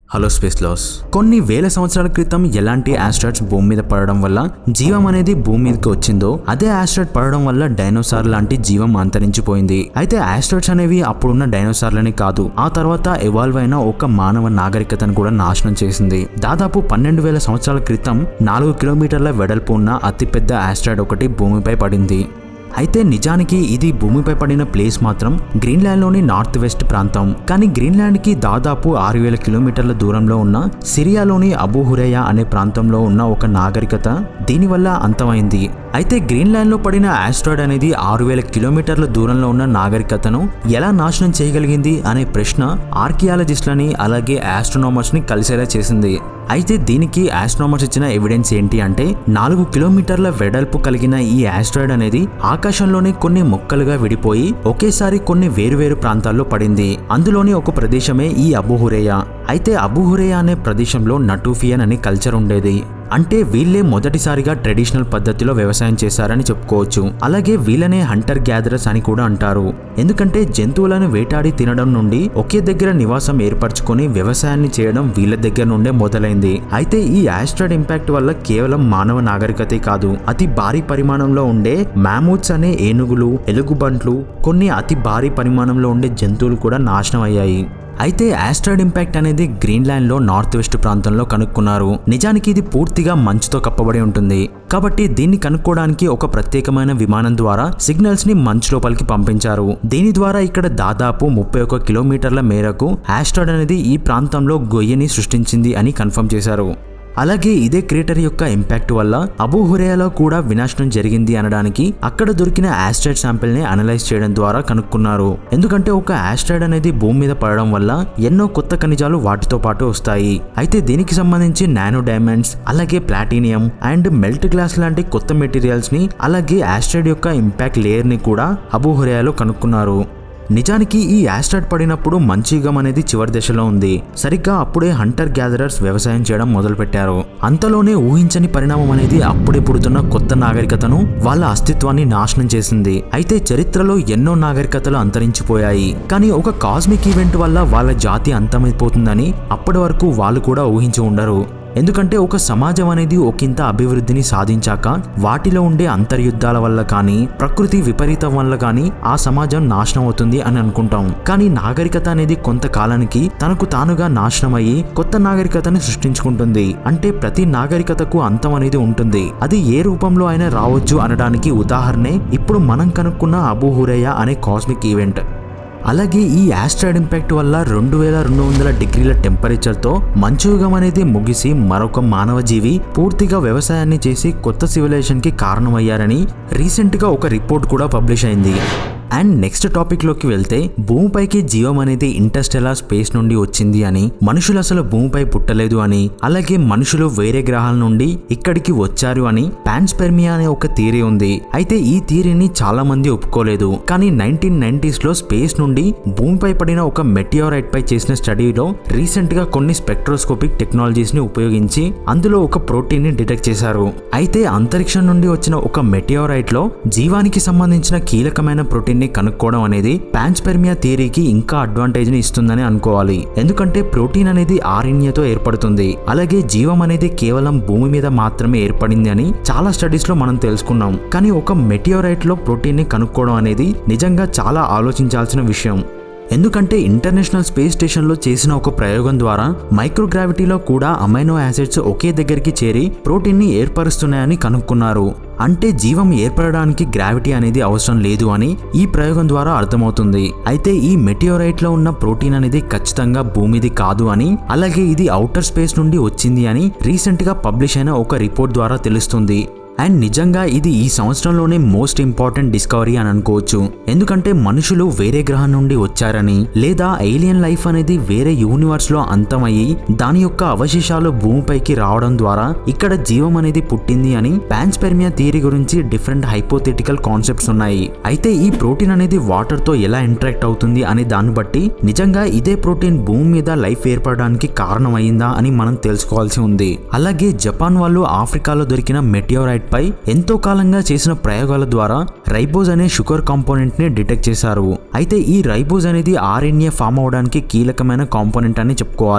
hello space loss కొన్ని వేల సంవత్సరాల క్రితం ఎలాంటి ఆస్ట్రాయిడ్స్ భూమి మీద పడడం వల్ల జీవం అనేది భూమి మీదకి వచ్చిందో అదే ఆస్ట్రాయిడ్ పడడం వల్ల డైనోసార్ లాంటి జీవం అంతరించిపోయింది అయితే ఆస్ట్రాయిడ్స్ అనేవి అప్పుడున్న డైనోసార్లని కాదు ఆ తర్వాత ఎవాల్వ్ అయిన ఒక మానవ నాగరికతను కూడా నాశనం చేసింది దాదాపు పన్నెండు వేల సంవత్సరాల క్రితం నాలుగు కిలోమీటర్ల వెడల్పు ఉన్న అతిపెద్ద ఆస్ట్రాయిడ్ ఒకటి భూమిపై పడింది అయితే నిజానికి ఇది భూమిపై పడిన ప్లేస్ మాత్రం గ్రీన్లాండ్లోని నార్త్ వెస్ట్ ప్రాంతం కానీ గ్రీన్లాండ్కి దాదాపు ఆరు వేల కిలోమీటర్ల దూరంలో ఉన్న సిరియాలోని అబూహురేయా అనే ప్రాంతంలో ఉన్న ఒక నాగరికత దీనివల్ల అంతమైంది అయితే గ్రీన్లాండ్లో పడిన ఆస్ట్రాయిడ్ అనేది ఆరు వేల కిలోమీటర్ల దూరంలో ఉన్న నాగరికతను ఎలా నాశనం చేయగలిగింది అనే ప్రశ్న ఆర్కియాలజిస్టులని అలాగే ఆస్ట్రోనామర్స్ని కలిసేలా చేసింది అయితే దీనికి ఆస్ట్రోనామర్స్ ఇచ్చిన ఎవిడెన్స్ ఏంటి అంటే నాలుగు కిలోమీటర్ల వెడల్పు కలిగిన ఈ ఆస్ట్రాయిడ్ అనేది ఆకాశంలోనే కొన్ని మొక్కలుగా విడిపోయి ఒకేసారి కొన్ని వేరువేరు ప్రాంతాల్లో పడింది అందులోని ఒక ప్రదేశమే ఈ అబుహురేయా అయితే అబుహురేయా అనే ప్రదేశంలో నటూఫియన్ అనే కల్చర్ ఉండేది అంటే వీళ్ళే మొదటిసారిగా ట్రెడిషనల్ పద్ధతిలో వ్యవసాయం చేశారని చెప్పుకోవచ్చు అలాగే వీళ్ళనే హంటర్ గ్యాదరర్స్ అని కూడా అంటారు ఎందుకంటే జంతువులను వేటాడి తినడం నుండి ఒకే దగ్గర నివాసం ఏర్పరచుకొని వ్యవసాయాన్ని చేయడం వీళ్ళ దగ్గర నుండే మొదలైంది అయితే ఈ ఆస్ట్రాయిడ్ ఇంపాక్ట్ వల్ల కేవలం మానవ నాగరికతే కాదు అతి భారీ పరిమాణంలో ఉండే మ్యామూత్స్ అనే ఏనుగులు ఎలుగుబంట్లు కొన్ని అతి భారీ పరిమాణంలో ఉండే జంతువులు కూడా నాశనం అయ్యాయి అయితే ఆస్ట్రాయిడ్ ఇంపాక్ట్ అనేది గ్రీన్లాండ్లో నార్త్ వెస్ట్ ప్రాంతంలో కనుక్కున్నారు నిజానికి ఇది పూర్తిగా మంచుతో కప్పబడి ఉంటుంది కాబట్టి దీన్ని కనుక్కోవడానికి ఒక ప్రత్యేకమైన విమానం ద్వారా సిగ్నల్స్ ని మంచు లోపలికి పంపించారు దీని ద్వారా ఇక్కడ దాదాపు ముప్పై ఒక కిలోమీటర్ల మేరకు ఆస్ట్రాయిడ్ అనేది ఈ ప్రాంతంలో గొయ్యని సృష్టించింది అని కన్ఫర్మ్ చేశారు అలాగే ఇదే క్రేటర్ యొక్క ఇంపాక్ట్ వల్ల అబూహురేయాలో కూడా వినాశనం జరిగింది అనడానికి అక్కడ దొరికిన ఆస్ట్రాయిడ్ శాంపిల్ ని అనలైజ్ చేయడం ద్వారా కనుక్కున్నారు ఎందుకంటే ఒక ఆస్ట్రాయిడ్ అనేది భూమి మీద పడడం వల్ల ఎన్నో కొత్త ఖనిజాలు వాటితో పాటు వస్తాయి అయితే దీనికి సంబంధించి నానో డైమండ్స్ అలాగే ప్లాటినియం అండ్ మెల్ట్ గ్లాస్ లాంటి కొత్త మెటీరియల్స్ ని అలాగే ఆస్ట్రాయిడ్ యొక్క ఇంపాక్ట్ లేయర్ ని కూడా అబూహురేయాలో కనుక్కున్నారు నిజానికి ఈ యాస్ట్రాయిడ్ పడినప్పుడు మంచీగం అనేది చివరి దశలో ఉంది సరిగ్గా అప్పుడే హంటర్ గ్యాదరర్స్ వ్యవసాయం చేయడం మొదలుపెట్టారు అంతలోనే ఊహించని పరిణామం అనేది అప్పుడే పుడుతున్న కొత్త నాగరికతను వాళ్ళ అస్తిత్వాన్ని నాశనం చేసింది అయితే చరిత్రలో ఎన్నో నాగరికతలు అంతరించిపోయాయి కానీ ఒక కాస్మిక్ ఈవెంట్ వల్ల వాళ్ళ జాతి అంతమైపోతుందని అప్పటి వరకు వాళ్ళు కూడా ఊహించి ఉండరు ఎందుకంటే ఒక సమాజం అనేది ఒకంత అభివృద్ధిని సాధించాక వాటిలో ఉండే అంతర్యుద్ధాల వల్ల కానీ ప్రకృతి విపరీతం వల్ల కానీ ఆ సమాజం నాశనం అవుతుంది అని అనుకుంటాం కానీ నాగరికత అనేది కొంతకాలానికి తనకు తానుగా నాశనం అయ్యి కొత్త నాగరికతని సృష్టించుకుంటుంది అంటే ప్రతి నాగరికతకు అంతం అనేది ఉంటుంది అది ఏ రూపంలో అయినా రావచ్చు అనడానికి ఉదాహరణే ఇప్పుడు మనం కనుక్కున్న అబూహురేయా అనే కాస్మిక్ ఈవెంట్ అలాగే ఈ ఆస్ట్రాయిడ్ ఇంపాక్ట్ వల్ల రెండు వేల రెండు వందల డిగ్రీల టెంపరేచర్తో మంచుయుగం అనేది ముగిసి మరొక మానవ జీవి పూర్తిగా వ్యవసాయాన్ని చేసి కొత్త సివిలైజేషన్కి కారణమయ్యారని రీసెంట్గా ఒక రిపోర్ట్ కూడా పబ్లిష్ అయింది అండ్ నెక్స్ట్ టాపిక్లోకి వెళ్తే భూమిపైకి జీవం అనేది ఇంటర్స్టెలార్ స్పేస్ నుండి వచ్చింది అని మనుషులు అసలు భూమిపై పుట్టలేదు అని అలాగే మనుషులు వేరే గ్రహాల నుండి ఇక్కడికి వచ్చారు అని పాన్స్పెర్మియా అనే ఒక థియరీ ఉంది అయితే ఈ థియరీని చాలా మంది ఒప్పుకోలేదు కానీ నైన్టీన్ నైన్టీస్ లో స్పేస్ నుండి భూమిపై పడిన ఒక మెటియోరైట్ పై చేసిన స్టడీలో రీసెంట్ గా కొన్ని స్పెక్ట్రోస్కోపిక్ టెక్నాలజీస్ ని ఉపయోగించి అందులో ఒక ప్రోటీన్ ని డిటెక్ట్ చేశారు అయితే అంతరిక్షం నుండి వచ్చిన ఒక మెటియోరైట్ లో జీవానికి సంబంధించిన కీలకమైన ప్రోటీన్ ని కనుక్కోవడం అనేది పాన్స్పెర్మియా థియరీకి ఇంకా అడ్వాంటేజ్ ని ఇస్తుందని అనుకోవాలి ఎందుకంటే ప్రోటీన్ అనేది ఆర్ఎన్ఏతో ఏర్పడుతుంది అలాగే జీవం అనేది కేవలం భూమి మీద మాత్రమే ఏర్పడింది అని చాలా స్టడీస్ లో మనం తెలుసుకున్నాం కానీ ఒక మెటియోరైట్ లో ప్రోటీన్ ని కనుక్కోవడం అనేది నిజంగా చాలా ఆలోచించాల్సిన విషయం ఎందుకంటే ఇంటర్నేషనల్ స్పేస్ స్టేషన్లో చేసిన ఒక ప్రయోగం ద్వారా మైక్రోగ్రావిటీలో కూడా అమైనో యాసిడ్స్ ఒకే దగ్గరికి చేరి ప్రోటీన్ని ఏర్పరుస్తున్నాయని కనుక్కున్నారు అంటే జీవం ఏర్పడడానికి గ్రావిటీ అనేది అవసరం లేదు అని ఈ ప్రయోగం ద్వారా అర్థమవుతుంది అయితే ఈ మెటియోరైట్ లో ఉన్న ప్రోటీన్ అనేది ఖచ్చితంగా భూమిది కాదు అని అలాగే ఇది అవుటర్ స్పేస్ నుండి వచ్చింది అని రీసెంట్ గా పబ్లిష్ అయిన ఒక రిపోర్ట్ ద్వారా తెలుస్తుంది అండ్ నిజంగా ఇది ఈ సంవత్సరంలోనే మోస్ట్ ఇంపార్టెంట్ డిస్కవరీ అని అనుకోవచ్చు ఎందుకంటే మనుషులు వేరే గ్రహం నుండి వచ్చారని లేదా ఏలియన్ లైఫ్ అనేది వేరే యూనివర్స్ లో అంతమయ్యి దాని యొక్క అవశేషాలు భూమిపైకి రావడం ద్వారా ఇక్కడ జీవం అనేది పుట్టింది అని పాన్స్పెర్మియా థియరీ గురించి డిఫరెంట్ హైపోథెటికల్ కాన్సెప్ట్స్ ఉన్నాయి అయితే ఈ ప్రోటీన్ అనేది వాటర్ తో ఎలా ఇంటరాక్ట్ అవుతుంది అనే దాన్ని బట్టి నిజంగా ఇదే ప్రోటీన్ భూమి మీద లైఫ్ ఏర్పడడానికి కారణమైందా అని మనం తెలుసుకోవాల్సి ఉంది అలాగే జపాన్ వాళ్ళు ఆఫ్రికాలో దొరికిన మెటియోరైట్ పై ఎంతో కాలంగా చేసిన ప్రయోగాల ద్వారా రైబోజ్ అనే షుగర్ కాంపోనెంట్ ని డిటెక్ట్ చేశారు అయితే ఈ రైబోజ్ అనేది ఆర్ఎన్ఏ ఫామ్ అవడానికి కీలకమైన కాంపోనెంట్ అని చెప్పుకోవాలి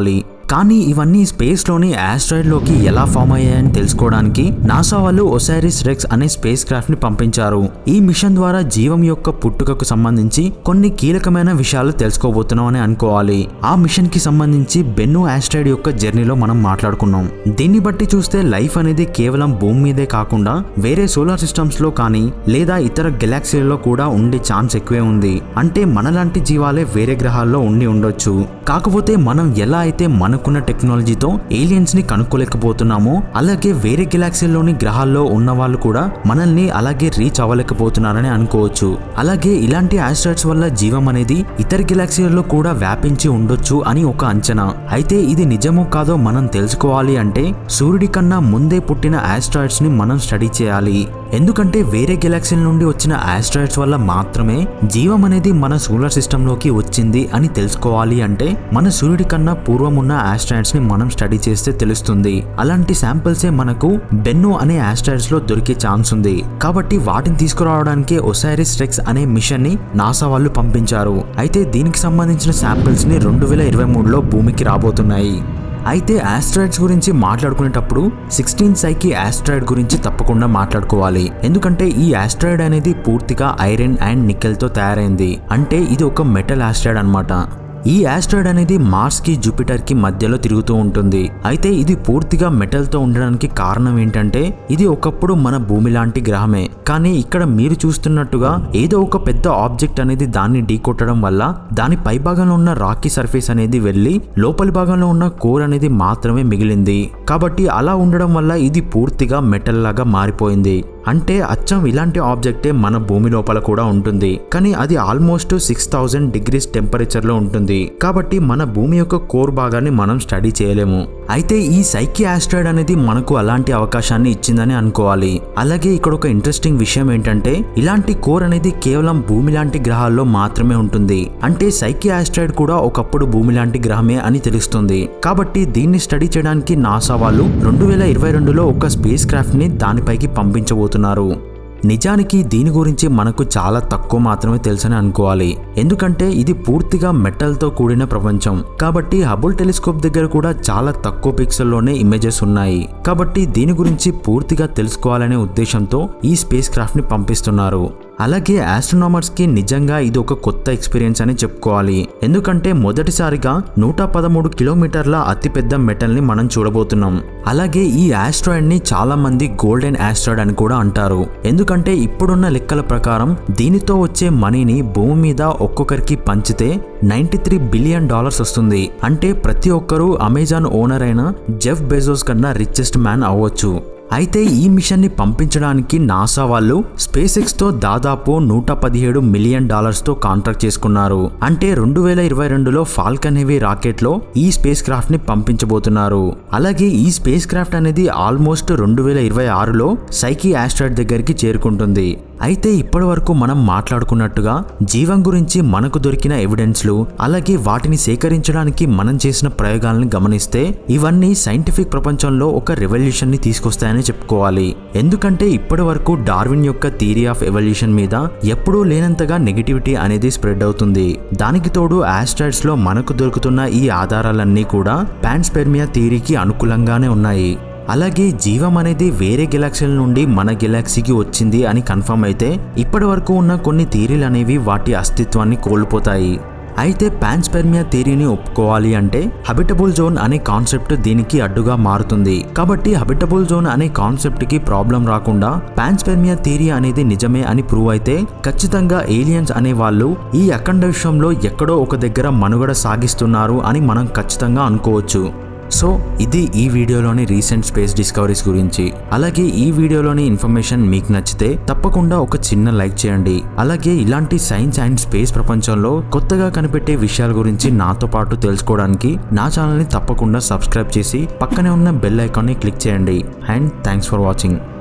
కానీ ఇవన్నీ స్పేస్ లోని ఆస్ట్రాయిడ్ లోకి ఎలా ఫామ్ అయ్యాయని తెలుసుకోవడానికి నాసా వాళ్ళు ఒసైరిస్ రెక్స్ అనే స్పేస్ క్రాఫ్ట్ ని పంపించారు ఈ మిషన్ ద్వారా జీవం యొక్క పుట్టుకకు సంబంధించి కొన్ని కీలకమైన విషయాలు తెలుసుకోబోతున్నాం అని అనుకోవాలి ఆ మిషన్ కి సంబంధించి బెన్ను ఆస్ట్రాయిడ్ యొక్క జర్నీలో మనం మాట్లాడుకున్నాం దీన్ని బట్టి చూస్తే లైఫ్ అనేది కేవలం భూమి మీదే కాకుండా వేరే సోలార్ సిస్టమ్స్ లో కానీ లేదా ఇతర గెలాక్సీలలో కూడా ఉండే ఛాన్స్ ఎక్కువే ఉంది అంటే మనలాంటి జీవాలే వేరే గ్రహాల్లో ఉండి ఉండొచ్చు కాకపోతే మనం ఎలా అయితే మనకున్న టెక్నాలజీతో ఏలియన్స్ ని కనుక్కోలేకపోతున్నామో అలాగే వేరే గెలాక్సీలోని గ్రహాల్లో ఉన్న వాళ్ళు కూడా మనల్ని అలాగే రీచ్ అవ్వలేకపోతున్నారని అనుకోవచ్చు అలాగే ఇలాంటి ఆస్ట్రాయిడ్స్ వల్ల జీవం అనేది ఇతర గెలాక్సీలలో కూడా వ్యాపించి ఉండొచ్చు అని ఒక అంచనా అయితే ఇది నిజమో కాదో మనం తెలుసుకోవాలి అంటే సూర్యుడి కన్నా ముందే పుట్టిన ఆస్ట్రాయిడ్స్ ని మనం స్టడీ చేయాలి ఎందుకంటే వేరే గెలాక్సీల నుండి వచ్చిన ఆస్ట్రాయిడ్స్ వల్ల మాత్రమే జీవం అనేది మన సోలార్ సిస్టమ్ లోకి వచ్చింది అని తెలుసుకోవాలి అంటే మన సూర్యుడి కన్నా పూర్వం ఉన్న ఆస్ట్రాయిడ్స్ ని మనం స్టడీ చేస్తే తెలుస్తుంది అలాంటి శాంపిల్సే మనకు బెన్ను అనే ఆస్ట్రాయిడ్స్ లో దొరికే ఛాన్స్ ఉంది కాబట్టి వాటిని తీసుకురావడానికి ఒసైరిస్ రెక్స్ అనే మిషన్ ని నాసా వాళ్ళు పంపించారు అయితే దీనికి సంబంధించిన శాంపిల్స్ ని రెండు వేల ఇరవై మూడులో భూమికి రాబోతున్నాయి అయితే ఆస్ట్రాయిడ్స్ గురించి మాట్లాడుకునేటప్పుడు సిక్స్టీన్ సైకి ఆస్ట్రాయిడ్ గురించి తప్పకుండా మాట్లాడుకోవాలి ఎందుకంటే ఈ ఆస్ట్రాయిడ్ అనేది పూర్తిగా ఐరన్ అండ్ నికెల్తో తయారైంది అంటే ఇది ఒక మెటల్ ఆస్ట్రాయిడ్ అన్నమాట ఈ ఆస్ట్రాయిడ్ అనేది మార్స్ కి జూపిటర్ కి మధ్యలో తిరుగుతూ ఉంటుంది అయితే ఇది పూర్తిగా మెటల్ తో ఉండడానికి కారణం ఏంటంటే ఇది ఒకప్పుడు మన భూమి లాంటి గ్రహమే కానీ ఇక్కడ మీరు చూస్తున్నట్టుగా ఏదో ఒక పెద్ద ఆబ్జెక్ట్ అనేది దాన్ని ఢీకొట్టడం వల్ల దాని పై భాగంలో ఉన్న రాకీ సర్ఫేస్ అనేది వెళ్ళి లోపలి భాగంలో ఉన్న కోర్ అనేది మాత్రమే మిగిలింది కాబట్టి అలా ఉండడం వల్ల ఇది పూర్తిగా మెటల్ లాగా మారిపోయింది అంటే అచ్చం ఇలాంటి ఆబ్జెక్టే మన భూమి లోపల కూడా ఉంటుంది కానీ అది almost six thousand degrees temperature లో ఉంటుంది కాబట్టి మన భూమి యొక్క కోర్ భాగాన్ని మనం స్టడీ చేయలేము అయితే ఈ సైకి ఆస్ట్రాయిడ్ అనేది మనకు అలాంటి అవకాశాన్ని ఇచ్చిందని అనుకోవాలి అలాగే ఇక్కడ ఒక ఇంట్రెస్టింగ్ విషయం ఏంటంటే ఇలాంటి కోర్ అనేది కేవలం భూమి లాంటి గ్రహాల్లో మాత్రమే ఉంటుంది అంటే సైకి ఆస్ట్రాయిడ్ కూడా ఒకప్పుడు భూమి లాంటి గ్రహమే అని తెలుస్తుంది కాబట్టి దీన్ని స్టడీ చేయడానికి నాసా వాళ్ళు రెండు వేల ఇరవై రెండులో ఒక స్పేస్ క్రాఫ్ట్ ని దానిపైకి పంపించబోతున్నారు నిజానికి దీని గురించి మనకు చాలా తక్కువ మాత్రమే తెలుసని అనుకోవాలి ఎందుకంటే ఇది పూర్తిగా మెటల్తో కూడిన ప్రపంచం కాబట్టి హబుల్ టెలిస్కోప్ దగ్గర కూడా చాలా తక్కువ పిక్సెల్లోనే ఇమేజెస్ ఉన్నాయి కాబట్టి దీని గురించి పూర్తిగా తెలుసుకోవాలనే ఉద్దేశంతో ఈ స్పేస్ క్రాఫ్ట్ ని పంపిస్తున్నారు అలాగే ఆస్ట్రోనామర్స్ కి నిజంగా ఇది ఒక కొత్త ఎక్స్పీరియన్స్ అని చెప్పుకోవాలి ఎందుకంటే మొదటిసారిగా నూట పదమూడు కిలోమీటర్ల అతిపెద్ద మెటల్ ని మనం చూడబోతున్నాం అలాగే ఈ ఆస్ట్రాయిడ్ ని చాలా మంది గోల్డెన్ ఆస్ట్రాయిడ్ అని కూడా అంటారు ఎందుకంటే ఇప్పుడున్న లెక్కల ప్రకారం దీనితో వచ్చే మనీని భూమి మీద ఒక్కొక్కరికి పంచితే నైంటీ త్రీ బిలియన్ డాలర్స్ వస్తుంది అంటే ప్రతి ఒక్కరూ అమెజాన్ ఓనర్ అయిన జెఫ్ బెజోస్ కన్నా రిచెస్ట్ మ్యాన్ అవ్వచ్చు అయితే ఈ మిషన్ ని పంపించడానికి నాసా వాళ్ళు స్పేస్ ఎక్స్ తో దాదాపు నూట పదిహేడు మిలియన్ డాలర్స్ తో కాంట్రాక్ట్ చేసుకున్నారు అంటే రెండు వేల ఇరవై రెండులో ఫాల్కన్ హెవీ రాకెట్ లో ఈ స్పేస్ క్రాఫ్ట్ ని పంపించబోతున్నారు అలాగే ఈ స్పేస్ క్రాఫ్ట్ అనేది ఆల్మోస్ట్ రెండు వేల ఇరవై ఆరులో సైకి ఆస్ట్రాయిడ్ దగ్గరికి చేరుకుంటుంది అయితే ఇప్పటి వరకు మనం మాట్లాడుకున్నట్టుగా జీవం గురించి మనకు దొరికిన ఎవిడెన్స్లు అలాగే వాటిని సేకరించడానికి మనం చేసిన ప్రయోగాలను గమనిస్తే ఇవన్నీ సైంటిఫిక్ ప్రపంచంలో ఒక రెవల్యూషన్ ని తీసుకొస్తాయని చెప్పుకోవాలి ఎందుకంటే ఇప్పటి వరకు డార్విన్ యొక్క థియరీ ఆఫ్ ఎవల్యూషన్ మీద ఎప్పుడూ లేనంతగా నెగిటివిటీ అనేది స్ప్రెడ్ అవుతుంది దానికి తోడు ఆస్ట్రాయిడ్స్ లో మనకు దొరుకుతున్న ఈ ఆధారాలన్నీ కూడా పాన్స్పెర్మియా థియరీకి అనుకూలంగానే ఉన్నాయి అలాగే జీవం అనేది వేరే గెలాక్సీల నుండి మన గెలాక్సీకి వచ్చింది అని కన్ఫర్మ్ అయితే ఇప్పటి వరకు ఉన్న కొన్ని థీరీలు అనేవి వాటి అస్తిత్వాన్ని కోల్పోతాయి అయితే పాన్స్పెర్మియా థియరీని ఒప్పుకోవాలి అంటే హబిటబుల్ జోన్ అనే కాన్సెప్ట్ దీనికి అడ్డుగా మారుతుంది కాబట్టి హబిటబుల్ జోన్ అనే కాన్సెప్ట్ కి ప్రాబ్లం రాకుండా పాన్స్పెర్మియా థియరీ అనేది నిజమే అని ప్రూవ్ అయితే ఖచ్చితంగా ఏలియన్స్ అనే వాళ్ళు ఈ అఖండ విశ్వంలో ఎక్కడో ఒక దగ్గర మనుగడ సాగిస్తున్నారు అని మనం ఖచ్చితంగా అనుకోవచ్చు సో ఇది ఈ వీడియోలోని రీసెంట్ స్పేస్ డిస్కవరీస్ గురించి అలాగే ఈ వీడియోలోని ఇన్ఫర్మేషన్ మీకు నచ్చితే తప్పకుండా ఒక చిన్న లైక్ చేయండి అలాగే ఇలాంటి సైన్స్ అండ్ స్పేస్ ప్రపంచంలో కొత్తగా కనిపెట్టే విషయాల గురించి నాతో పాటు తెలుసుకోవడానికి నా ఛానల్ని తప్పకుండా సబ్స్క్రైబ్ చేసి పక్కనే ఉన్న బెల్ ఐకాన్ని క్లిక్ చేయండి అండ్ థ్యాంక్స్ ఫర్ వాచింగ్